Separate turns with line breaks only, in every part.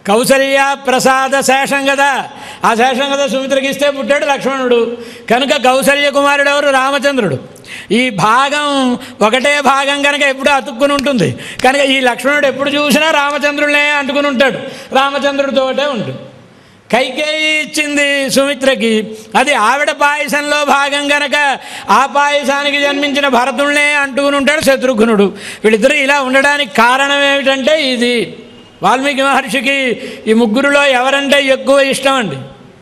కౌసల్య ప్రసాద శేషం కదా ఆ శేషం కదా సుమిత్రకి ఇస్తే పుట్టాడు లక్ష్మణుడు కనుక కౌసల్య కుమారుడు ఎవరు రామచంద్రుడు ఈ భాగం ఒకటే భాగం కనుక ఎప్పుడు అతుక్కుని ఉంటుంది కనుక ఈ లక్ష్మణుడు ఎప్పుడు చూసినా రామచంద్రుడినే అంటుకుని ఉంటాడు రామచంద్రుడితోటే ఉంటుంది కైకేయి ఇచ్చింది సుమిత్రకి అది ఆవిడ పాయసంలో భాగం గనక ఆ పాయసానికి జన్మించిన భరతుడినే అంటుకుని ఉంటాడు శత్రుఘ్నుడు వీళ్ళిద్దరూ ఇలా ఉండడానికి కారణం ఏమిటంటే ఇది వాల్మీకి మహర్షికి ఈ ముగ్గురులో ఎవరంటే ఎక్కువ ఇష్టం అండి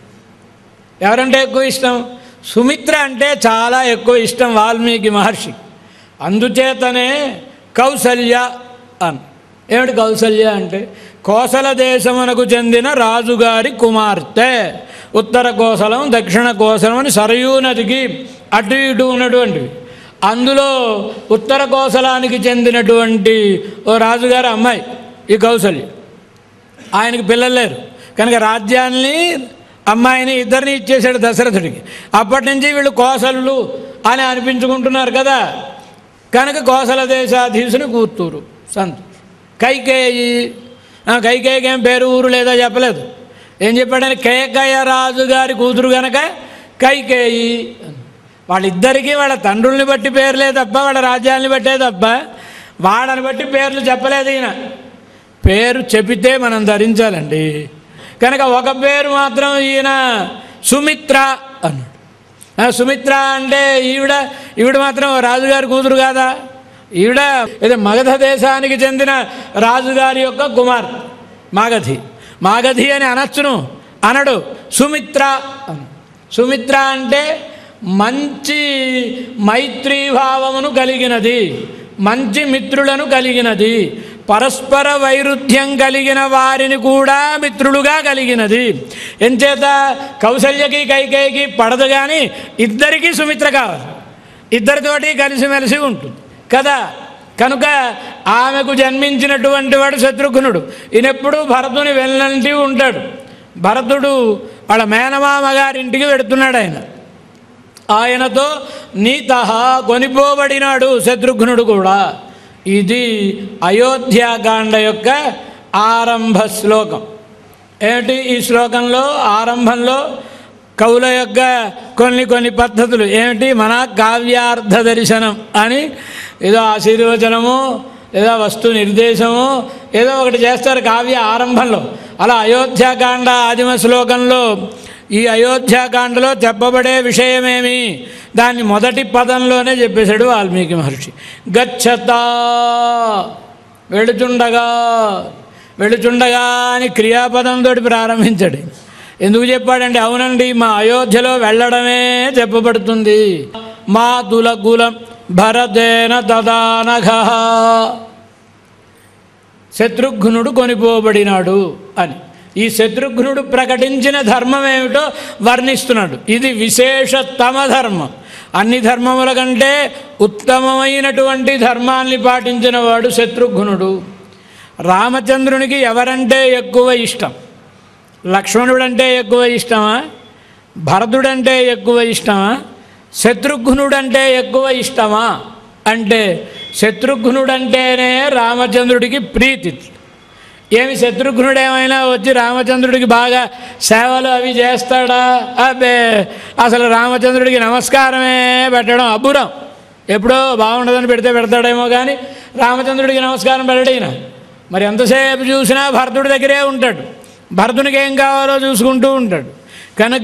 ఎవరంటే ఎక్కువ ఇష్టం సుమిత్ర అంటే చాలా ఎక్కువ ఇష్టం వాల్మీకి మహర్షి అందుచేతనే కౌసల్య అని ఏమిటి కౌసల్య అంటే కోసల దేశమునకు చెందిన రాజుగారి కుమార్తె ఉత్తర కోసలం దక్షిణ కోసలం అని సరయూ నదికి అటు ఇటు ఉన్నటువంటివి అందులో ఉత్తర కోసలానికి చెందినటువంటి ఓ రాజుగారి అమ్మాయి ఈ కౌసల్య ఆయనకి పిల్లలు లేరు కనుక రాజ్యాన్ని అమ్మాయిని ఇద్దరిని ఇచ్చేశాడు దశరథుడికి అప్పటి నుంచి వీళ్ళు కోసలు అని అనిపించుకుంటున్నారు కదా కనుక కోసల దేశాధీశుని కూతురు సంతోష్ కైకేయి ఆ, కైకేయికి ఏం పేరు ఊరు లేదో చెప్పలేదు ఏం చెప్పాడని కేకయ్య రాజు గారి కూతురు గనక కైకేయి అని. వాళ్ళిద్దరికీ వాళ్ళ తండ్రుల్ని బట్టి పేర్లే తప్ప వాళ్ళ రాజ్యాన్ని బట్టే తప్ప వాళ్ళని బట్టి పేర్లు చెప్పలేదు ఈయన పేరు చెబితే మనం ధరించాలండి కనుక ఒక పేరు మాత్రం ఈయన సుమిత్ర అన్నాడు ఆ, సుమిత్ర అంటే ఈవిడ ఈవిడ మాత్రం రాజుగారి కూతురు కాదా ఈవిడ ఇది మగధ దేశానికి చెందిన రాజుగారి యొక్క కుమార్తె మాగధి మాగధి అని అనొచ్చును అనడు సుమిత్ర అను సుమిత్ర అంటే మంచి మైత్రీభావమును కలిగినది మంచి మిత్రులను కలిగినది పరస్పర వైరుధ్యం కలిగిన వారిని కూడా మిత్రులుగా కలిగినది ఎంచేత కౌసల్యకి కైకేయికి పడదు కానీ ఇద్దరికీ సుమిత్ర కావాలి ఇద్దరితోటి కలిసిమెలిసి ఉంటుంది కదా కనుక ఆమెకు జన్మించినటువంటి వాడు శత్రుఘ్నుడు ఈయనెప్పుడు భరతుని వెళ్ళంటి ఉంటాడు భరతుడు వాళ్ళ మేనమామ గారింటికి వెడుతున్నాడు ఆయన ఆయనతో నీత కొనిపోబడినాడు శత్రుఘ్నుడు కూడా ఇది అయోధ్యాకాండ యొక్క ఆరంభ శ్లోకం ఏమిటి ఈ శ్లోకంలో ఆరంభంలో కవుల యొక్క కొన్ని కొన్ని పద్ధతులు ఏమిటి మన కావ్యార్థ దర్శనం అని ఏదో ఆశీర్వచనము లేదా వస్తు నిర్దేశము ఏదో ఒకటి చేస్తారు కావ్య ఆరంభంలో అలా అయోధ్యాకాండ ఆదిమ శ్లోకంలో ఈ అయోధ్యాకాండలో చెప్పబడే విషయమేమి దాన్ని మొదటి పదంలోనే చెప్పేశాడు వాల్మీకి మహర్షి గచ్చతా వెళుచుండగా వెళుచుండగా అని క్రియాపదంతో ప్రారంభించాడు ఎందుకు చెప్పాడంటే అవునండి మా అయోధ్యలో వెళ్ళడమే చెప్పబడుతుంది మా తులకులం భరతేన తదానఘ శత్రుఘ్నుడు కొనిపోబడినాడు అని ఈ శత్రుఘ్నుడు ప్రకటించిన ధర్మం ఏమిటో వర్ణిస్తున్నాడు ఇది విశేషతమ ధర్మం అన్ని ధర్మముల కంటే ఉత్తమమైనటువంటి ధర్మాన్ని పాటించిన వాడు శత్రుఘ్నుడు రామచంద్రునికి ఎవరంటే ఎక్కువ ఇష్టం లక్ష్మణుడంటే ఎక్కువ ఇష్టమా భరతుడంటే ఎక్కువ ఇష్టమా శత్రుఘ్నుడంటే ఎక్కువ ఇష్టమా అంటే శత్రుఘ్నుడంటేనే రామచంద్రుడికి ప్రీతి ఏమి శత్రుఘ్నుడు ఏమైనా వచ్చి రామచంద్రుడికి బాగా సేవలు అవి చేస్తాడా అబ్బే అసలు రామచంద్రుడికి నమస్కారమే పెట్టడం అబ్బురం ఎప్పుడో బాగుండదని పెడితే పెడతాడేమో కానీ రామచంద్రుడికి నమస్కారం పెట్టడైనా మరి ఎంతసేపు చూసినా భరతుడి దగ్గరే ఉంటాడు భరతునికి ఏం కావాలో చూసుకుంటూ ఉంటాడు కనుక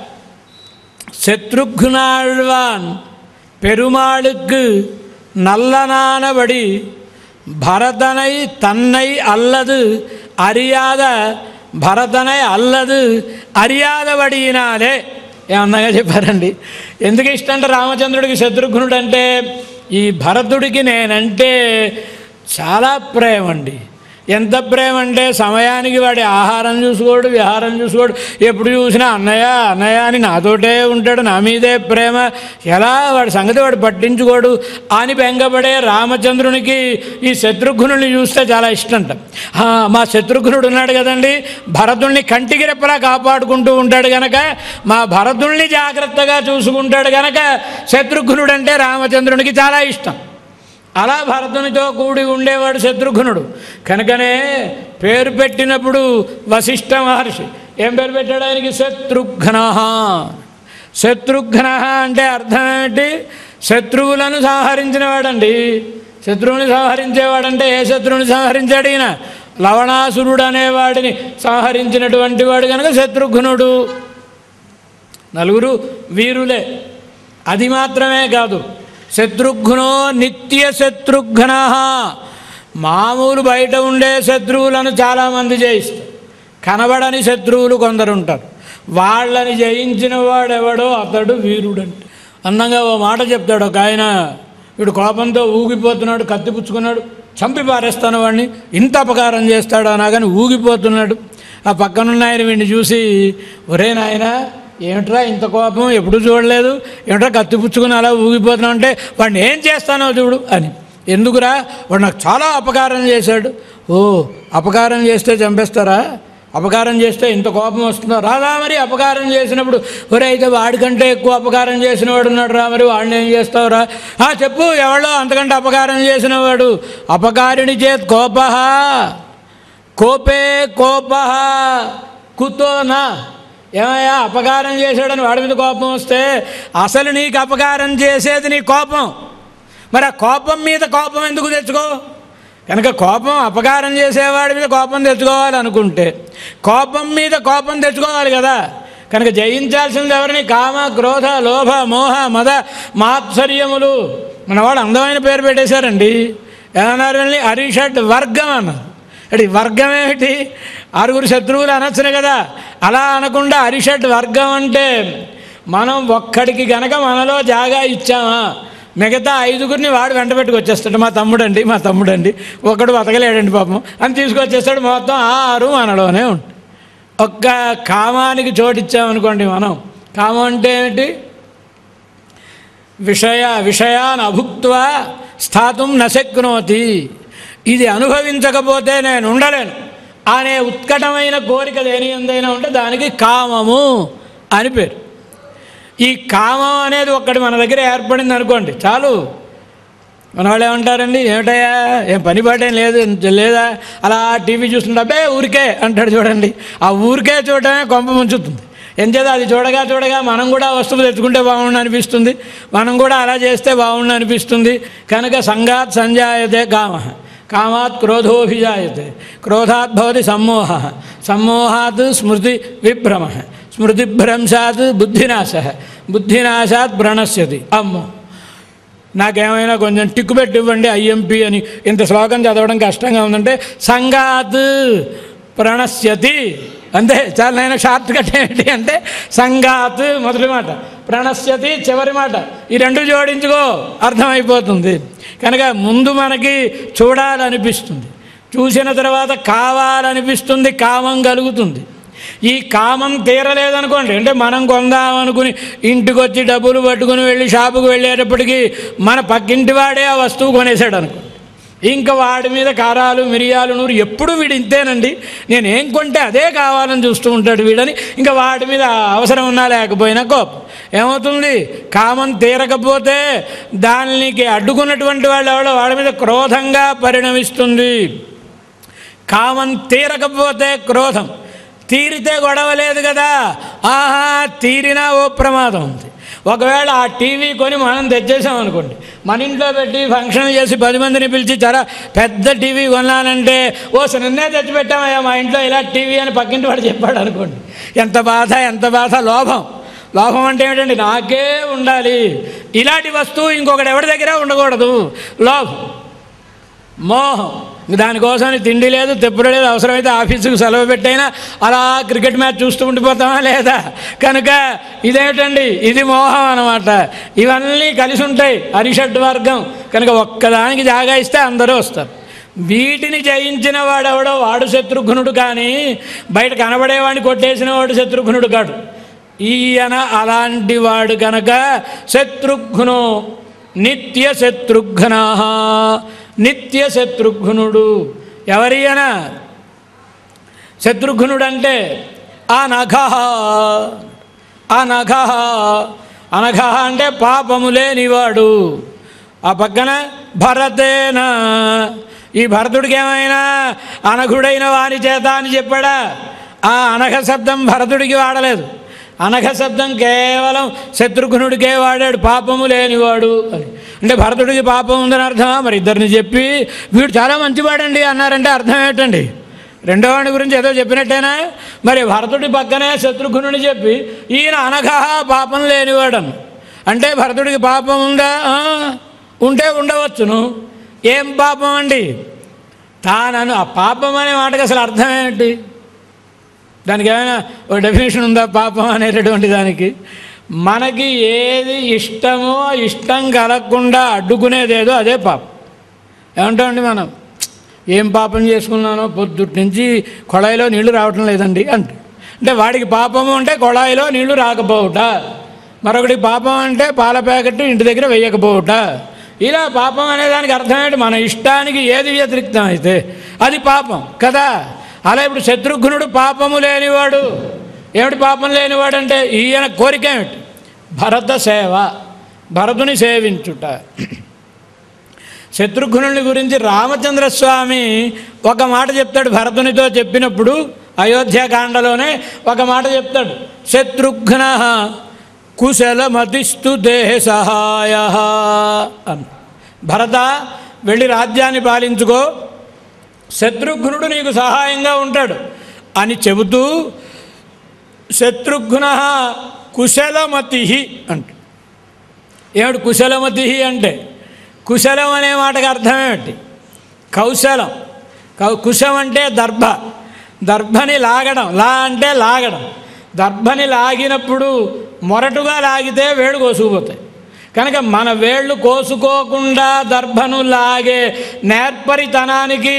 శత్రుఘ్నాழ்வான் பெருமாளுக்கு நல்லனானபடி பரதனை தன்னை அல்லது அறியாத భరతనై అల్లదు అరియాదబడినాలే ఏమన్నగా చెప్పారండి ఎందుకు ఇష్టం అంటే రామచంద్రుడికి శత్రుఘ్నుడు అంటే ఈ భరతుడికి నేనంటే చాలా ప్రేమ అండి ఎంత ప్రేమ అంటే సమయానికి వాడి ఆహారం చూసుకోడు విహారం చూసుకోడు ఎప్పుడు చూసినా అన్నయ్య అన్నయ్య అని నాతోటే ఉంటాడు నా మీదే ప్రేమ ఎలా వాడి సంగతి వాడు పట్టించుకోడు అని బెంగపడే రామచంద్రునికి ఈ శత్రుఘ్నుడిని చూస్తే చాలా ఇష్టంట ఆ, మా శత్రుఘ్నుడు ఉన్నాడు కదండి భరతుణ్ణి కంటికి రెప్పలా కాపాడుకుంటూ ఉంటాడు గనక మా భరతుణ్ణి జాగ్రత్తగా చూసుకుంటాడు గనక శత్రుఘ్నుడు అంటే రామచంద్రునికి చాలా ఇష్టం అలా భరతునితో కూడి ఉండేవాడు శత్రుఘ్నుడు కనుకనే పేరు పెట్టినప్పుడు వశిష్ఠ మహర్షి ఏం పేరు పెట్టాడు ఆయనకి శత్రుఘ్న శత్రుఘ్న అంటే అర్థం ఏమిటి శత్రువులను సంహరించిన వాడండి శత్రువుని సంహరించేవాడంటే ఏ శత్రువుని సంహరించాడు ఈయన లవణాసురుడు అనేవాడిని సంహరించినటువంటి వాడు కనుక శత్రుఘ్నుడు నలుగురు వీరులే అది మాత్రమే కాదు శత్రుఘ్నో నిత్య శత్రుఘ్న మామూలు బయట ఉండే శత్రువులను చాలామంది జయిస్తారు కనబడని శత్రువులు కొందరు ఉంటారు వాళ్ళని జయించిన వాడెవడో అతడు వీరుడంట అందంగా ఓ మాట చెప్తాడు ఒక ఆయన వీడు కోపంతో ఊగిపోతున్నాడు కత్తి పుచ్చుకున్నాడు చంపి పారేస్తాను వాడిని ఇంత అపకారం చేస్తాడు అనా కానీ ఊగిపోతున్నాడు ఆ పక్కనున్న ఆయన వీడిని చూసి ఒరే నాయనా ఏమిట్రా ఇంత కోపం ఎప్పుడు చూడలేదు ఏమిట్రా కత్తి పుచ్చుకుని అలా ఊగిపోతున్నావు అంటే వాడిని ఏం చేస్తానో చూడు అని ఎందుకురా వాడు నాకు చాలా అపకారం చేశాడు ఓ అపకారం చేస్తే చంపేస్తారా అపకారం చేస్తే ఇంత కోపం వస్తుందో రాదా మరి అపకారం చేసినప్పుడు ఒరే అయితే వాడికంటే ఎక్కువ అపకారం చేసిన వాడు ఉన్నాడు రా మరి వాడిని ఏం చేస్తావురా ఆ చెప్పు ఎవడో అంతకంటే అపకారం చేసిన వాడు అపకారిణి చేత్ కోప కోపే కోప కుతోనా ఏమయ్యా అపకారం చేశాడని వాడి మీద కోపం వస్తే అసలు నీకు అపకారం చేసేది నీ కోపం మరి ఆ కోపం మీద కోపం ఎందుకు తెచ్చుకో కనుక కోపం అపకారం చేసేవాడి మీద కోపం తెచ్చుకోవాలి అనుకుంటే కోపం మీద కోపం తెచ్చుకోవాలి కదా కనుక జయించాల్సింది ఎవరిని కామ క్రోధ లోభ మోహ మద మాత్సర్యములు మన వాళ్ళు అందమైన పేరు పెట్టేశారండి ఏమన్నారు వెళ్ళి అరిషడ్ వర్గం అన్నారు అంటే ఈ వర్గం ఏమిటి ఆరుగురు శత్రువులు అనొచ్చును కదా అలా అనకుండా అరిషడ్ వర్గం అంటే మనం ఒక్కడికి గనక మనలో జాగా ఇచ్చామా మిగతా ఐదుగురిని వాడు వెంట పెట్టుకు వచ్చేస్తాడు మా తమ్ముడండి మా తమ్ముడండి ఒకడు బతకలేడండి పాపం అని తీసుకొచ్చేస్తాడు మొత్తం ఆరు మనలోనే ఉంటుంది ఒక్క కామానికి చోటిచ్చామనుకోండి మనం కామం అంటే ఏమిటి విషయ విషయాన్ అభుక్త్వా స్థాతుం నశక్నోతి ఇది అనుభవించకపోతే నేను ఉండలేను అనే ఉత్కటమైన కోరిక దేని ఎందైనా ఉంటే దానికి కామము అని పేరు ఈ కామం అనేది ఒక్కటి మన దగ్గర ఏర్పడింది అనుకోండి చాలు మన వాళ్ళు ఏమంటారండి ఏమిటయ్యా ఏం పని పాటేం లేదు లేదా అలా టీవీ చూస్తుంటే అబ్బే ఊరికే అంటాడు చూడండి ఆ ఊరికే చూడటమే కొంప ముంచుతుంది ఎంచేత అది చూడగా చూడగా మనం కూడా వస్తువు తెచ్చుకుంటే బాగుండు అనిపిస్తుంది మనం కూడా అలా చేస్తే బాగుండు అనిపిస్తుంది కనుక సంఘాత్ సంజాయతే కామ కామాత్ క్రోధోభిజాయతే క్రోధాత్ భవతి సమ్మోహ సమ్మోహాత్ స్మృతి విభ్రమ స్మృతిభ్రంశాత్ బుద్ధినాశ బుద్ధినాశాత్ ప్రణశ్యతి అమ్మో నాకేమైనా కొంచెం టిక్కు పెట్టి ఇవ్వండి ఐఎంపి అని ఇంత శ్లోకం చదవడం కష్టంగా ఉందంటే సంగాత్ ప్రణశ్యతి అంతే చాలా నేను షార్ట్ కట్ ఏంటి అంటే సంగాత్ మొదటి మాట ప్రణశ్యతి చివరి మాట ఈ రెండు జోడించుకో అర్థమైపోతుంది కనుక ముందు మనకి చూడాలనిపిస్తుంది చూసిన తర్వాత కావాలనిపిస్తుంది కామం కలుగుతుంది ఈ కామం తీరలేదనుకోండి అంటే మనం కొందామనుకుని ఇంటికి వచ్చి డబ్బులు పట్టుకుని వెళ్ళి షాపుకి వెళ్ళేటప్పటికి మన పక్కింటి వాడే ఆ వస్తువు కొనేసాడు అనుకోండి ఇంకా వాడి మీద కారాలు మిరియాలు నూరు ఎప్పుడు వీడు ఇంతేనండి నేను ఏం కొంటే అదే కావాలని చూస్తూ ఉంటాడు వీడని ఇంకా వాడి మీద అవసరం ఉన్నా లేకపోయినా కోపం ఏమవుతుంది కామం తీరకపోతే దానికి అడ్డుకున్నటువంటి వాళ్ళు ఎవడో వాడి మీద క్రోధంగా పరిణమిస్తుంది కామం తీరకపోతే క్రోధం తీరితే గొడవ లేదు కదా ఆహా తీరినా ఓ ప్రమాదం ఉంది ఒకవేళ ఆ టీవీ కొని మనం తెచ్చేసాం అనుకోండి మన ఇంట్లో పెట్టి ఫంక్షన్ చేసి పది మందిని పిలిచి చాలా పెద్ద టీవీ కొన్నానంటే ఓ నిన్నే తెచ్చిపెట్టామయ్యా మా ఇంట్లో ఇలా టీవీ అని పక్కింటి వాడు చెప్పాడు అనుకోండి ఎంత బాధ ఎంత బాధ లోభం లోభం అంటే ఏమిటండి నాకే ఉండాలి ఇలాంటి వస్తువు ఇంకొకటి ఎవరి దగ్గర ఉండకూడదు లోభం మోహం ఇంక దానికోసం తిండి లేదు తెప్పుడు లేదు అవసరమైతే ఆఫీసుకు సెలవు పెట్టైనా అలా క్రికెట్ మ్యాచ్ చూస్తూ ఉండిపోతామా లేదా కనుక ఇదేమిటండి ఇది మోహం అనమాట ఇవన్నీ కలిసి ఉంటాయి అరిషడ్ వర్గం కనుక ఒక్కదానికి జాగా ఇస్తే అందరూ వస్తారు వీటిని జయించిన వాడెవడో వాడు శత్రుఘ్నుడు కానీ బయట కనబడేవాడిని కొట్టేసిన వాడు శత్రుఘ్నుడు కాడు ఈయన అలాంటి వాడు కనుక శత్రుఘ్ను నిత్య శత్రుఘ్న నిత్య శత్రుఘ్నుడు ఎవరియన శత్రుఘ్నుడు అంటే ఆ నఘ ఆ నఘ అనఘ అంటే పాపము లేనివాడు ఆ పక్కన భరతేన ఈ భరతుడికి ఏమైనా అనఘుడైన వాని చేత అని చెప్పాడా ఆ అనఘ శబ్దం భరతుడికి వాడలేదు అనఘ శబ్దం కేవలం శత్రుఘ్నుడికే వాడాడు పాపము లేనివాడు అని అంటే భరతుడికి పాపం ఉందని అర్థమా మరి ఇద్దరిని చెప్పి వీడు చాలా మంచివాడండి అన్నారంటే అర్థం ఏంటండి రెండో వాడి గురించి ఏదో చెప్పినట్టేనా మరి భరతుడి పక్కనే శత్రుఘ్నుని చెప్పి ఈయన అనఘ పాపం లేనివాడను అంటే భరతుడికి పాపం ఉందా ఆ, ఉంటే ఉండవచ్చును ఏం పాపం అండి తానను ఆ పాపం అనే మాటకి అసలు అర్థం ఏంటి దానికి ఏమైనా ఒక డెఫినేషన్ ఉందా పాపం అనేటటువంటి దానికి మనకి ఏది ఇష్టమో ఇష్టం కలగకుండా అడ్డుకునేదేదో అదే పాపం ఏమంటామండి మనం ఏం పాపం చేసుకున్నానో పొద్దుటి నుంచి కొళాయిలో నీళ్లు రావటం లేదండి అంటే అంటే వాడికి పాపము అంటే కొళాయిలో నీళ్లు రాకపోవుట మరొకటి పాపం అంటే పాల ప్యాకెట్ ఇంటి దగ్గర వేయకపోవుట ఇలా పాపం అనే దానికి అర్థం ఏంటి మన ఇష్టానికి ఏది వ్యతిరిక్తం అయితే అది పాపం కదా అలా ఇప్పుడు శత్రుఘ్నుడు పాపము లేనివాడు ఏమిటి పాపం లేనివాడు అంటే ఈయన కోరిక ఏమిటి భరత సేవ భరతుని సేవించుట శత్రుఘ్నుని గురించి రామచంద్రస్వామి ఒక మాట చెప్తాడు భరతునితో చెప్పినప్పుడు అయోధ్యాకాండలోనే ఒక మాట చెప్తాడు శత్రుఘ్న కుశలమతిస్తు దేహ సహాయ అని భరత వెళ్ళి రాజ్యాన్ని పాలించుకో శత్రుఘ్నుడు నీకు సహాయంగా ఉంటాడు అని చెబుతూ శత్రుఘ్న కుశలమతి అంట ఏమిటి కుశలమతి అంటే కుశలం అనే మాటకు అర్థం ఏమిటి కౌశలం కౌ కుశం అంటే దర్భ దర్భని లాగడం లా అంటే లాగడం దర్భని లాగినప్పుడు మొరటుగా లాగితే వేళ్ళు కోసుకుపోతాయి కనుక మన వేళ్ళు కోసుకోకుండా దర్భను లాగే నేర్పరితనానికి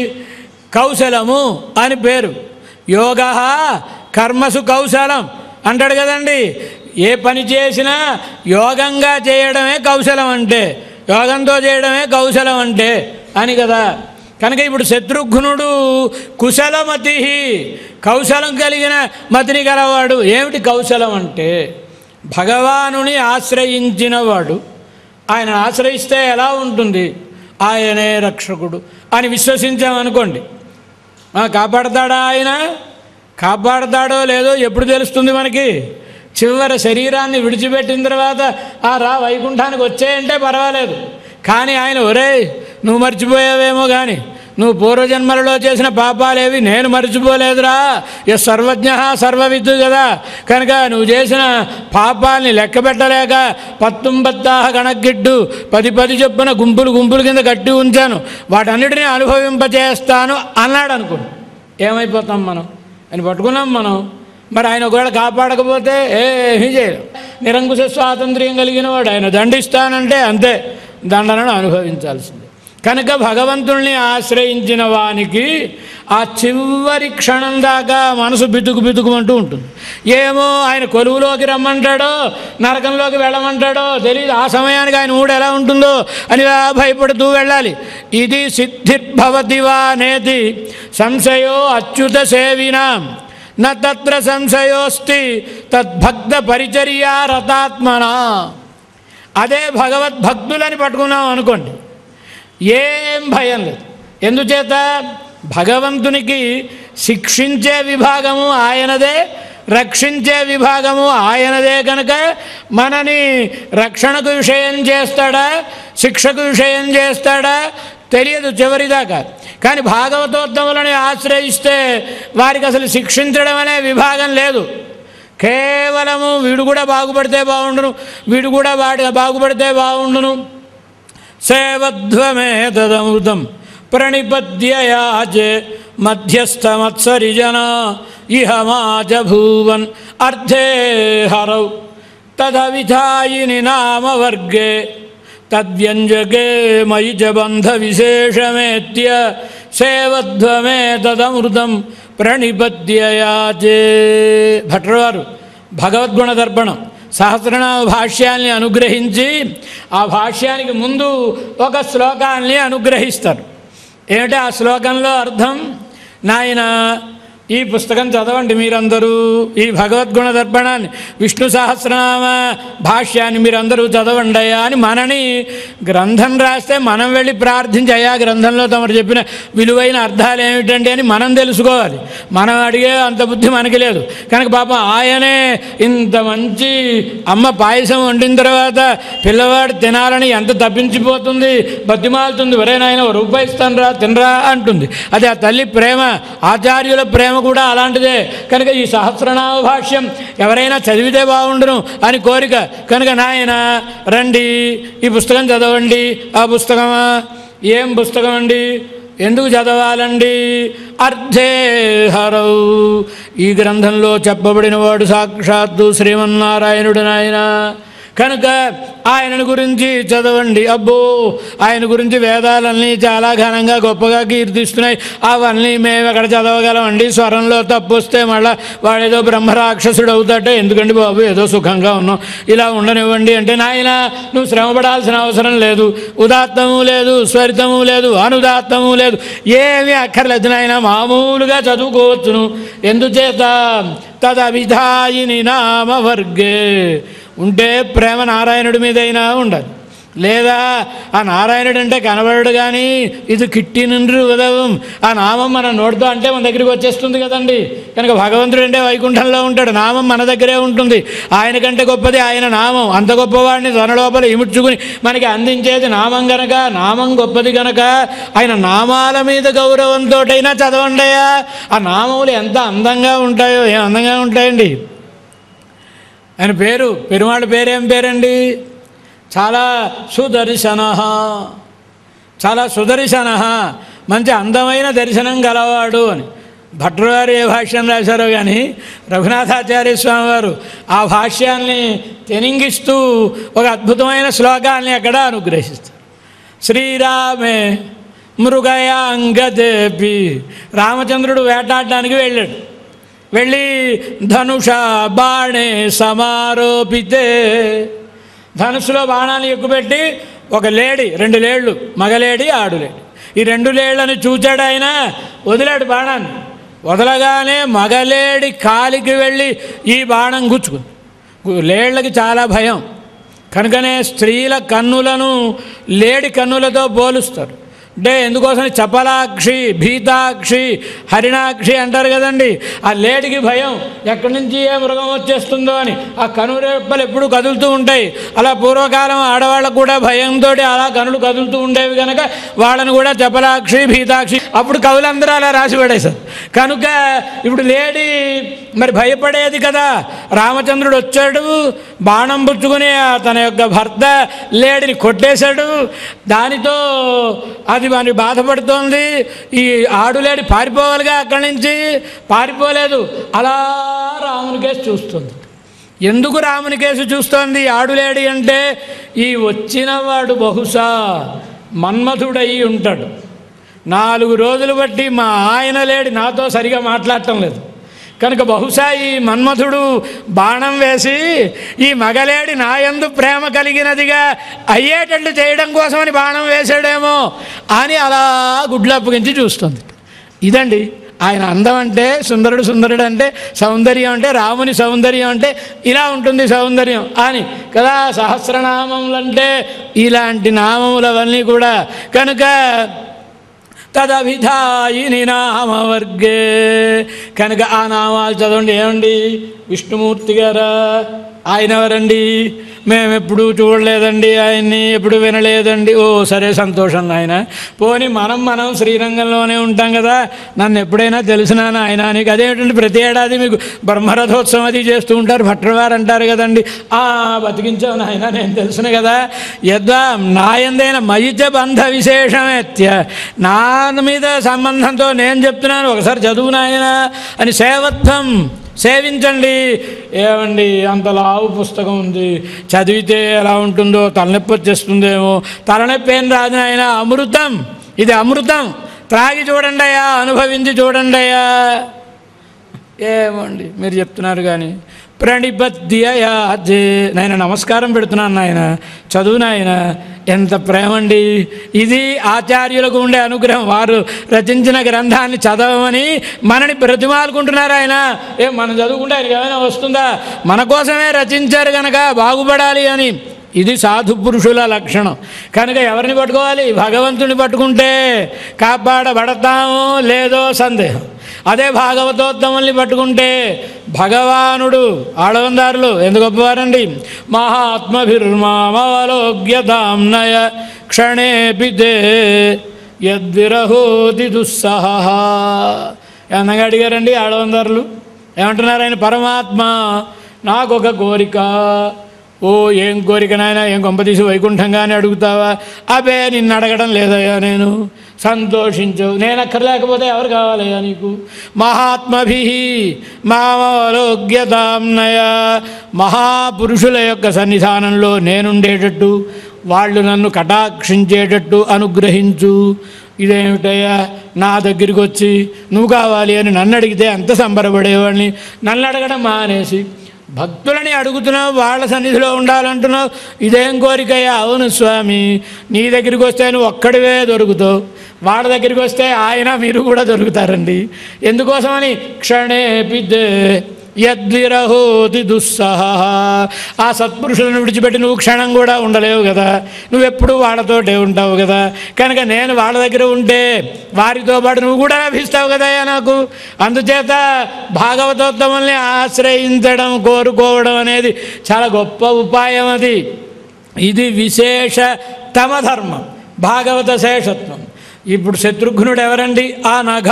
కౌశలము అని పేరు యోగ కర్మసు కౌశలం అంటాడు కదండి ఏ పని చేసినా యోగంగా చేయడమే కౌశలం అంటే యోగంతో చేయడమే కౌశలం అంటే అని కదా కనుక ఇప్పుడు శత్రుఘ్నుడు కుశలమతి కౌశలం కలిగిన మతిని గలవాడు ఏమిటి కౌశలం అంటే భగవానుని ఆశ్రయించినవాడు ఆయన ఆశ్రయిస్తే ఎలా ఉంటుంది ఆయనే రక్షకుడు అని విశ్వసించామనుకోండి ఆ, కాపాడతాడా ఆయన కాపాడతాడో లేదో ఎప్పుడు తెలుస్తుంది మనకి చివరి శరీరాన్ని విడిచిపెట్టిన తర్వాత ఆ రా వైకుంఠానికి వచ్చేయంటే పర్వాలేదు కానీ ఆయన ఒరే నువ్వు మర్చిపోయావేమో కానీ నువ్వు పూర్వజన్మలలో చేసిన పాపాలేవి నేను మర్చిపోలేదురా ఎ సర్వజ్ఞ సర్వవిద్దు కదా కనుక నువ్వు చేసిన పాపాల్ని లెక్క పెట్టలేక పత్తుంబత్తాహ గణగిడ్డు పది పది చొప్పున గుంపులు గుంపులు కింద కట్టి ఉంచాను వాటన్నిటిని అనుభవింపచేస్తాను అన్నాడు అనుకోండి ఏమైపోతాం మనం ఆయన పట్టుకున్నాం మనం మరి ఆయన ఒకవేళ కాపాడకపోతే ఏమీ చేయలేం నిరంకుశ స్వాతంత్ర్యం కలిగిన వాడు ఆయన దండిస్తానంటే అంతే దండనను అనుభవించాల్సిందే కనుక భగవంతుణ్ణి ఆశ్రయించిన వానికి ఆ చివరి క్షణం దాకా మనసు బితుకు బితుకుమంటూ ఉంటుంది ఏమో ఆయన కొలువులోకి రమ్మంటాడో నరకంలోకి వెళ్ళమంటాడో తెలియదు ఆ సమయానికి ఆయన ఊడు ఎలా ఉంటుందో అని ఇలా భయపడుతూ వెళ్ళాలి ఇది సిద్ధిర్భవతి వా నేతి సంశయో అచ్యుత సేవినాం న తత్ర సంశయోస్తి తద్భక్త పరిచర్యా రతాత్మన అదే భగవద్భక్తులని పట్టుకున్నాం అనుకోండి ఏం భయం లేదు ఎందుచేత భగవంతునికి శిక్షించే విభాగము ఆయనదే రక్షించే విభాగము ఆయనదే కనుక మనని రక్షణకు విషయం చేస్తాడా శిక్షకు విషయం చేస్తాడా తెలియదు చివరిదాకా కానీ భాగవతోత్తములని ఆశ్రయిస్తే వారికి అసలు శిక్షించడం అనే విభాగం లేదు కేవలము వీడు కూడా బాగుపడితే బాగుండును వీడు కూడా వాడి బాగుపడితే బాగుండును సేవధ్వమేతదమృతం ప్రణిపద్యయాచే మధ్యస్థమత్సరిజన ఇహ మాచ భూవన్ అర్థే హరౌ తదవిధాయిని నామవర్గే తద్వ్యంజకే మయి చ బంధ విశేషమేత్య సేవధ్వమేతదమృతం ప్రణిపద్యయాచే భట్రవారు భగవద్గుణ దర్పణం సహస్రనామ భాష్యాల్ని అనుగ్రహించి ఆ భాష్యానికి ముందు ఒక శ్లోకాన్ని అనుగ్రహిస్తారు ఏమిటి ఆ శ్లోకంలో అర్థం నాయన ఈ పుస్తకం చదవండి మీరందరూ ఈ భగవద్గుణ దర్పణాన్ని విష్ణు సహస్రనామ భాష్యాన్ని మీరందరూ చదవండి అయ్యా అని మనని గ్రంథం రాస్తే మనం వెళ్ళి ప్రార్థించి అయ్యా గ్రంథంలో తమరు చెప్పిన విలువైన అర్థాలు ఏమిటండి అని మనం తెలుసుకోవాలి మనం అడిగే అంత బుద్ధి మనకి లేదు కనుక పాపం ఆయనే ఇంత మంచి అమ్మ పాయసం వండిన తర్వాత పిల్లవాడు తినాలని ఎంత తప్పించిపోతుంది బతిమాలుతుంది ఒరే నాయన ఓ రూపాయి ఇస్తాను రా తినరా అంటుంది అది ఆ తల్లి ప్రేమ ఆచార్యుల ప్రేమ కూడా అలాంటిదే కనుక ఈ సహస్రనామ భాష్యం ఎవరైనా చదివితే బాగుండును అని కోరిక కనుక నాయన రండి ఈ పుస్తకం చదవండి ఆ పుస్తకమా ఏం పుస్తకం అండి ఎందుకు చదవాలండి అర్థే హరౌ ఈ గ్రంథంలో చెప్పబడిన వాడు సాక్షాత్తు శ్రీమన్నారాయణుడు నాయన కనుక ఆయనను గురించి చదవండి అబ్బో ఆయన గురించి వేదాలన్నీ చాలా ఘనంగా గొప్పగా కీర్తిస్తున్నాయి అవన్నీ మేము ఎక్కడ చదవగలమండి స్వరంలో తప్పు వస్తే మళ్ళీ వాడేదో బ్రహ్మరాక్షసుడు అవుతాటే ఎందుకండి బాబు ఏదో సుఖంగా ఉన్నాం ఇలా ఉండనివ్వండి అంటే నాయన నువ్వు శ్రమపడాల్సిన అవసరం లేదు ఉదాత్తము లేదు స్వరితము లేదు అనుదాత్తము లేదు ఏమీ అక్కర్లేదు నాయన మామూలుగా చదువుకోవచ్చును ఎందుచేత తదవిధాయిని నామవర్గే ఉంటే ప్రేమ నారాయణుడి మీదైనా ఉండాలి లేదా ఆ నారాయణుడు అంటే కనబడడు కానీ ఇది కిట్టి నుండి ఉదవం ఆ నామం మన నోటితో అంటే మన దగ్గరికి వచ్చేస్తుంది కదండి కనుక భగవంతుడు అంటే వైకుంఠంలో ఉంటాడు నామం మన దగ్గరే ఉంటుంది ఆయన కంటే గొప్పది ఆయన నామం అంత గొప్పవాడిని తన లోపల ఇముడ్చుకుని మనకి అందించేది నామం గనక నామం గొప్పది గనక ఆయన నామాల మీద గౌరవంతోటైనా చదవండియా ఆ నామములు ఎంత అందంగా ఉంటాయో ఏం అందంగా ఉంటాయండి ఆయన పేరు పెరుమాళ పేరేం పేరండి చాలా సుదర్శన చాలా సుదర్శన మంచి అందమైన దర్శనం గలవాడు అని భట్రు గారు ఏ భాష్యం రాశారో కానీ రఘునాథాచార్య స్వామి వారు ఆ భాష్యాన్ని తెనింగిస్తూ ఒక అద్భుతమైన శ్లోకాన్ని అక్కడ అనుగ్రహిస్తారు శ్రీరామే మృగయాంగదేపి రామచంద్రుడు వేటాడడానికి వెళ్ళాడు వెళ్ళి ధనుష బాణే సమారోపితే ధనుసులో బాణాన్ని ఎక్కుపెట్టి ఒక లేడి రెండు లేళ్ళు మగలేడి ఆడులేడి ఈ రెండు లేళ్లను చూచాడు ఆయన వదిలాడు బాణాన్ని వదలగానే మగలేడి కాలికి వెళ్ళి ఈ బాణం గుచ్చుకుంది గు- లేళ్లకి చాలా భయం కనుకనే స్త్రీల కన్నులను లేడి కన్నులతో పోలుస్తారు అంటే ఎందుకోసం చపలాక్షి భీతాక్షి హరిణాక్షి అంటారు కదండి ఆ లేడికి భయం ఎక్కడి నుంచి ఏ మృగం వచ్చేస్తుందో అని ఆ కనురెప్పలు ఎప్పుడు కదులుతూ ఉంటాయి అలా పూర్వకాలం ఆడవాళ్ళకు కూడా భయంతో అలా కనులు కదులుతూ ఉండేవి కనుక వాళ్ళని కూడా చపలాక్షి భీతాక్షి అప్పుడు కవులందరూ అలా రాసి పడేశారు కనుక ఇప్పుడు లేడి మరి భయపడేది కదా రామచంద్రుడు వచ్చాడు బాణం పుచ్చుకుని ఆ తన యొక్క భర్త లేడిని కొట్టేశాడు దానితో అది మరి బాధపడుతోంది ఈ ఆడులేడి పారిపోవాలిగా అక్కడి నుంచి పారిపోలేదు అలా రాముని కేసు చూస్తుంది ఎందుకు రాముని కేసు చూస్తోంది ఈ ఆడులేడి అంటే ఈ వచ్చినవాడు బహుశా మన్మథుడయి ఉంటాడు నాలుగు రోజులు బట్టి మా ఆయన లేడి నాతో సరిగా మాట్లాడటం లేదు కనుక బహుశా ఈ మన్మథుడు బాణం వేసి ఈ మగలేడి నాయందు ప్రేమ కలిగినదిగా అయ్యేటట్లు చేయడం కోసమని బాణం వేసాడేమో అని అలా గుడ్లు అప్పగించి చూస్తుంది ఇదండి ఆయన అందం అంటే సుందరుడు సుందరుడు అంటే సౌందర్యం అంటే రాముని సౌందర్యం అంటే ఇలా ఉంటుంది సౌందర్యం అని కదా సహస్రనామములంటే ఇలాంటి నామములవన్నీ కూడా కనుక తదవిధాయిని నామవర్గే కనుక ఆ నామాలు చదవండి ఏమండి విష్ణుమూర్తి గారా ఆయన ఎవరండి మేము ఎప్పుడూ చూడలేదండి ఆయన్ని ఎప్పుడు వినలేదండి ఓ సరే సంతోషం ఆయన పోని మనం మనం శ్రీరంగంలోనే ఉంటాం కదా నన్ను ఎప్పుడైనా తెలిసినా ఆయన నీకు అదేమిటంటే ప్రతి ఏడాది మీకు బ్రహ్మరథోత్సవం అది చేస్తూ ఉంటారు భట్రవారు అంటారు కదండి ఆ బతికించావు నాయన నేను తెలుసును కదా యద్వా నాయందైన మయిచ బంధ విశేషమేత్య నా మీద సంబంధంతో నేను చెప్తున్నాను ఒకసారి చదువు నాయన అని సేవత్వం సేవించండి ఏమండి అంత లావు పుస్తకం ఉంది చదివితే ఎలా ఉంటుందో తలనొప్పి వచ్చేస్తుందేమో తలనొప్పి ఏం రాదు నాయన అమృతం ఇది అమృతం త్రాగి చూడండి అయ్యా అనుభవించి చూడండి అయ్యా ఏమండి మీరు చెప్తున్నారు కానీ ప్రణిపత్యయాచే నాయన నమస్కారం పెడుతున్నాను నాయన చదువు నాయన ఎంత ప్రేమండి ఇది ఆచార్యులకు ఉండే అనుగ్రహం వారు రచించిన గ్రంథాన్ని చదవమని మనని బ్రతిమాలుకుంటున్నారు ఆయన ఏ మనం చదువుకుంటే ఆయనకి ఏమైనా వస్తుందా మన కోసమే రచించారు కనుక బాగుపడాలి అని ఇది సాధు పురుషుల లక్షణం కనుక ఎవరిని పట్టుకోవాలి భగవంతుని పట్టుకుంటే కాపాడబడతామో లేదో సందేహం అదే భాగవతోత్తముల్ని పట్టుకుంటే భగవానుడు ఆడవందారులు ఎందుకు గొప్పవారండి మహాత్మభిర్మామవలోగ్యతాంనయ క్షణేపితే యద్విరహోతి దుస్సహ ఏమన్నగా అడిగారండి ఆడవందారులు ఏమంటున్నారు ఆయన పరమాత్మ నాకొక కోరిక ఓ ఏం కోరిక నాయన ఏం కొంపతీసి వైకుంఠంగానే అడుగుతావా అబే నిన్ను అడగడం లేదయ్యా నేను సంతోషించు నేను అక్కర్లేకపోతే ఎవరు కావాలయ్యా నీకు మహాత్మభి మామలోగ్యతాంనయ మహాపురుషుల యొక్క సన్నిధానంలో నేనుండేటట్టు వాళ్ళు నన్ను కటాక్షించేటట్టు అనుగ్రహించు ఇదేమిటయ్యా నా దగ్గరికి వచ్చి నువ్వు కావాలి అని నన్ను అడిగితే అంత సంబరపడేవాడిని నన్ను అడగడం మానేసి భక్తులని అడుగుతున్నావు వాళ్ళ సన్నిధిలో ఉండాలంటున్నావు ఇదేం కోరికయ్యా అవును స్వామి నీ దగ్గరికి వస్తే నువ్వు ఒక్కడివే దొరుకుతావు వాళ్ళ దగ్గరికి వస్తే ఆయన మీరు కూడా దొరుకుతారండి ఎందుకోసమని క్షణేపిదే యద్విరహోతి దుస్సహ ఆ సత్పురుషులను విడిచిపెట్టి నువ్వు క్షణం కూడా ఉండలేవు కదా నువ్వెప్పుడు వాళ్ళతోటే ఉంటావు కదా కనుక నేను వాళ్ళ దగ్గర ఉంటే వారితో పాటు నువ్వు కూడా లభిస్తావు కదయ్యా నాకు అందుచేత భాగవతోత్తముల్ని ఆశ్రయించడం కోరుకోవడం అనేది చాలా గొప్ప ఉపాయం అది ఇది విశేష తమ ధర్మం భాగవత శేషత్వం ఇప్పుడు శత్రుఘ్నుడు ఎవరండి ఆ నఘ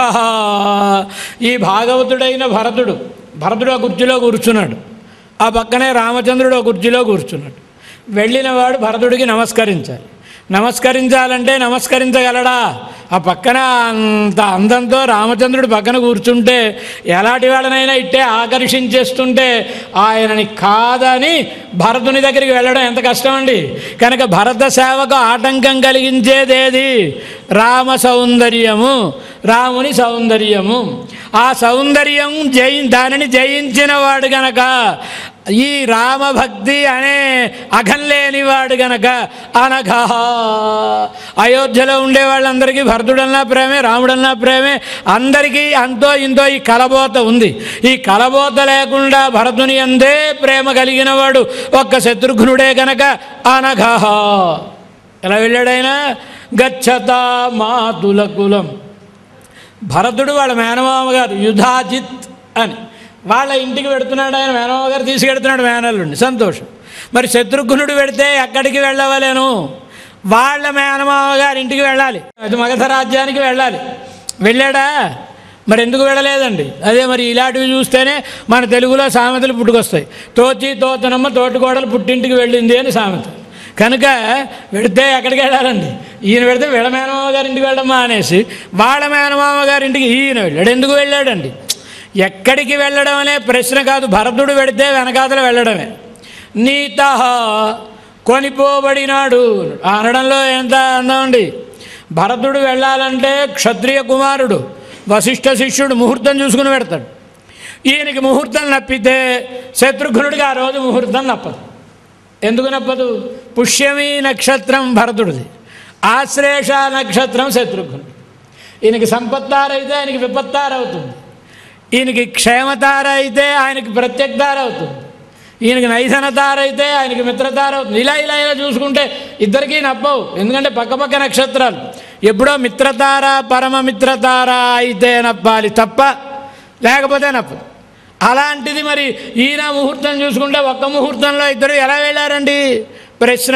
ఈ భాగవతుడైన భరతుడు భరతుడు ఆ కుర్చీలో కూర్చున్నాడు ఆ పక్కనే రామచంద్రుడు ఆ కుర్చీలో కూర్చున్నాడు వెళ్ళినవాడు భరతుడికి నమస్కరించాలి నమస్కరించాలంటే నమస్కరించగలడా ఆ పక్కన అంత అందంతో రామచంద్రుడు పక్కన కూర్చుంటే ఎలాంటి వాళ్ళనైనా ఇట్టే ఆకర్షించేస్తుంటే ఆయనని కాదని భరతుని దగ్గరికి వెళ్ళడం ఎంత కష్టం అండి కనుక భరత సేవకు ఆటంకం కలిగించేదేది రామ సౌందర్యము రాముని సౌందర్యము ఆ సౌందర్యం జయి దానిని జయించిన వాడు గనక ఈ రామభక్తి అనే అఘం లేనివాడు గనక అనఘ అయోధ్యలో ఉండే వాళ్ళందరికీ భరతుడన్నా ప్రేమే రాముడన్నా ప్రేమే అందరికీ అంతో ఇంతో ఈ కలబోత ఉంది ఈ కలబోత లేకుండా భరతుని అందే ప్రేమ కలిగిన వాడు ఒక్క శత్రుఘ్నుడే గనక అనఘ ఎలా వెళ్ళాడైనా గచ్చత మాతుల కులం భరతుడు వాళ్ళ మేనమామ గారు యుధాజిత్ అని వాళ్ళ ఇంటికి పెడుతున్నాడు ఆయన మేనమామ గారు తీసుకెడుతున్నాడు మేనల్లుండి సంతోషం మరి శత్రుఘ్నుడు పెడితే ఎక్కడికి వెళ్ళవలేను వాళ్ళ మేనమామ గారి ఇంటికి వెళ్ళాలి అది మగధ రాజ్యానికి వెళ్ళాలి వెళ్ళాడా మరి ఎందుకు వెళ్ళలేదండి అదే మరి ఇలాంటివి చూస్తేనే మన తెలుగులో సామెతలు పుట్టుకొస్తాయి తోచి తోతనమ్మ తోటికోడలు పుట్టింటికి వెళ్ళింది అని సామెత కనుక వెడితే ఎక్కడికి వెళ్ళాలండి ఈయన పెడితే వీళ్ళ మేనమామ గారి ఇంటికి వెళ్ళడమా అనేసి వాళ్ళ మేనమామ గారి ఇంటికి ఈయన వెళ్ళాడు ఎందుకు వెళ్ళాడండి ఎక్కడికి వెళ్ళడం అనే ప్రశ్న కాదు భరతుడు వెడితే వెనకాతల వెళ్ళడమే నీత కొనిపోబడినాడు అనడంలో ఎంత అందం అండి భరతుడు వెళ్ళాలంటే క్షత్రియ కుమారుడు వశిష్ఠ శిష్యుడు ముహూర్తం చూసుకుని పెడతాడు ఈయనకి ముహూర్తం నప్పితే శత్రుఘ్నుడికి ఆ రోజు ముహూర్తం నప్పదు ఎందుకు నప్పదు పుష్యమి నక్షత్రం భరతుడిది ఆశ్లేష నక్షత్రం శత్రుఘ్నుడు ఈయనకి సంపత్తార అయితే ఆయనకి విపత్తార అవుతుంది ఈయనకి క్షేమతార అయితే ఆయనకి ప్రత్యక్తార అవుతుంది ఈయనకి నైధనతార అయితే ఆయనకి మిత్రతార అవుతుంది ఇలా ఇలా ఇలా చూసుకుంటే ఇద్దరికీ నప్పవు ఎందుకంటే పక్కపక్క నక్షత్రాలు ఎప్పుడో మిత్రతార పరమ మిత్రతార అయితే నప్పాలి తప్ప లేకపోతే నప్పదు అలాంటిది మరి ఈయన ముహూర్తం చూసుకుంటే ఒక్క ముహూర్తంలో ఇద్దరు ఎలా వెళ్ళారండి ప్రశ్న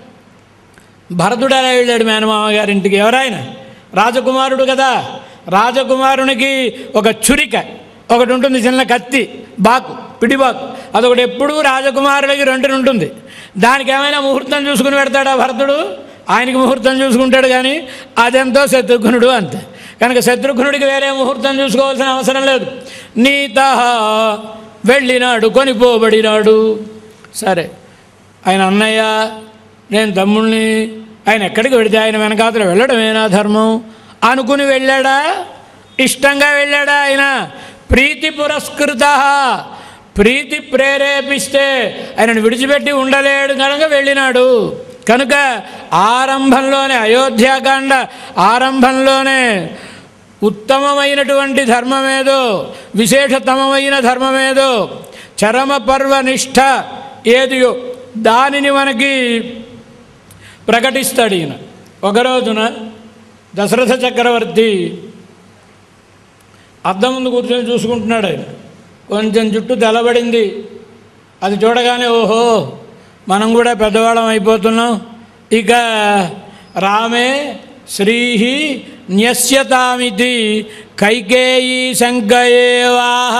భరతుడు ఎలా వెళ్ళాడు మేనమామ గారింటికి ఎవరాయన రాజకుమారుడు కదా రాజకుమారునికి ఒక చురిక ఒకటి ఉంటుంది చిన్న కత్తి బాకు పిడిబాకు అదొకటి ఎప్పుడూ రాజకుమారుడికి రెండు ఉంటుంది దానికి ఏమైనా ముహూర్తం చూసుకుని పెడతాడా భరతుడు ఆయనకి ముహూర్తం చూసుకుంటాడు కానీ అదెంతో శత్రుఘ్నుడు అంతే కనుక శత్రుఘ్నుడికి వేరే ముహూర్తం చూసుకోవాల్సిన అవసరం లేదు నీత వెళ్ళినాడు కొనిపోబడినాడు సరే ఆయన అన్నయ్య నేను తమ్ముళ్ళని ఆయన ఎక్కడికి వెళితే ఆయన వెనకాతలు వెళ్ళడమేనా ధర్మం అనుకుని వెళ్ళాడా ఇష్టంగా వెళ్ళాడా ఆయన ప్రీతి పురస్కృత ప్రీతి ప్రేరేపిస్తే ఆయనను విడిచిపెట్టి ఉండలేడు కనుక వెళ్ళినాడు కనుక ఆరంభంలోనే అయోధ్యాకాండ ఆరంభంలోనే ఉత్తమమైనటువంటి ధర్మమేదో విశేషతమమైన ధర్మమేదో చరమ పర్వ నిష్ఠ ఏదియో దానిని మనకి ప్రకటిస్తాడు ఈయన ఒక రోజున దశరథ చక్రవర్తి అద్దం ముందు కూర్చొని చూసుకుంటున్నాడు ఆయన కొంచెం జుట్టు తెల్లబడింది అది చూడగానే ఓహో మనం కూడా పెద్దవాళ్ళం అయిపోతున్నాం ఇక రామే శ్రీహి న్యస్యతామితి కైకేయీ శంకయేవాహ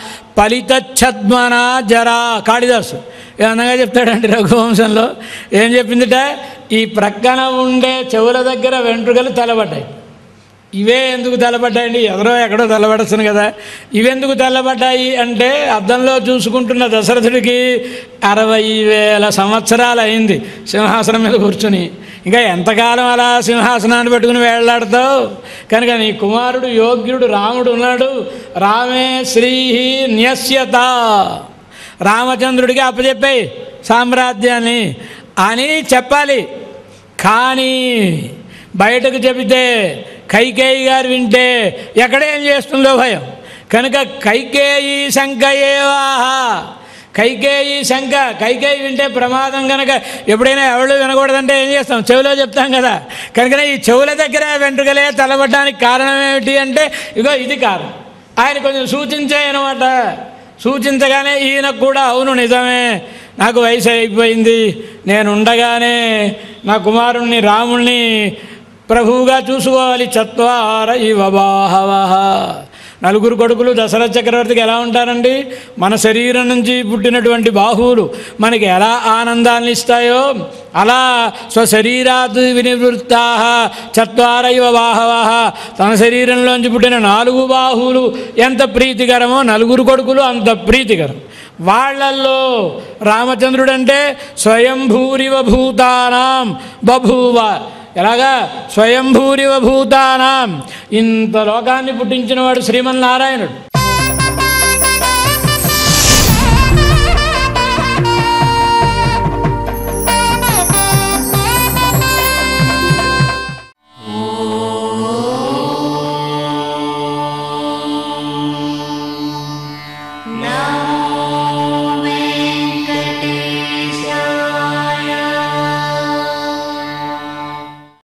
ఫలితఛద్మన జరా కాళిదాసు ఏమన్నగా చెప్తాడండి రఘువంశంలో ఏం చెప్పిందిట ఈ ప్రక్కన ఉండే చెవుల దగ్గర వెంట్రుకలు తెల్లబడ్డాయి ఇవే ఎందుకు తెల్లబడ్డాయండి ఎవరో ఎక్కడో తెల్లబడచ్చును కదా ఇవెందుకు తెల్లబడ్డాయి అంటే అద్దంలో చూసుకుంటున్న దశరథుడికి అరవై వేల సంవత్సరాలు అయింది సింహాసనం మీద కూర్చుని ఇంకా ఎంతకాలం అలా సింహాసనాన్ని పెట్టుకుని వేళ్లాడతావు కనుక నీ కుమారుడు యోగ్యుడు రాముడు ఉన్నాడు రామే శ్రీహి న్యస్యత రామచంద్రుడికి అప్పచెప్పాయి సామ్రాజ్యాన్ని అని చెప్పాలి కానీ బయటకు చెబితే కైకేయి గారు వింటే ఎక్కడేం చేస్తుందో భయం కనుక కైకేయి శంకయేవాహ కైకేయి శంక కైకేయి వింటే ప్రమాదం కనుక ఎప్పుడైనా ఎవరు వినకూడదంటే ఏం చేస్తాం చెవిలో చెప్తాం కదా కనుక ఈ చెవుల దగ్గర వెంట్రుకలే తలబడ్డానికి కారణం ఏమిటి అంటే ఇగో ఇది కారణం ఆయన కొంచెం సూచించాయనమాట సూచించగానే ఈయనకు కూడా అవును నిజమే నాకు వయసు అయిపోయింది నేను ఉండగానే నా కుమారుణ్ణి రాముణ్ణి ప్రభువుగా చూసుకోవాలి చత్వార ఇవ బాహవః నలుగురు కొడుకులు దశరథ చక్రవర్తికి ఎలా ఉంటారండి మన శరీరం నుంచి పుట్టినటువంటి బాహువులు మనకి ఎలా ఆనందాన్ని ఇస్తాయో అలా స్వశరీరాత్ వినివృత్తా చత్వార ఇవ బాహవః తన శరీరంలోంచి పుట్టిన నాలుగు బాహువులు ఎంత ప్రీతికరమో నలుగురు కొడుకులు అంత ప్రీతికరం వాళ్ళల్లో రామచంద్రుడు అంటే స్వయంభూరివ భూతానాం బభూవ ఎలాగా స్వయంభూరివ భూతానాం ఇంత లోకాన్ని పుట్టించినవాడు శ్రీమన్నారాయణుడు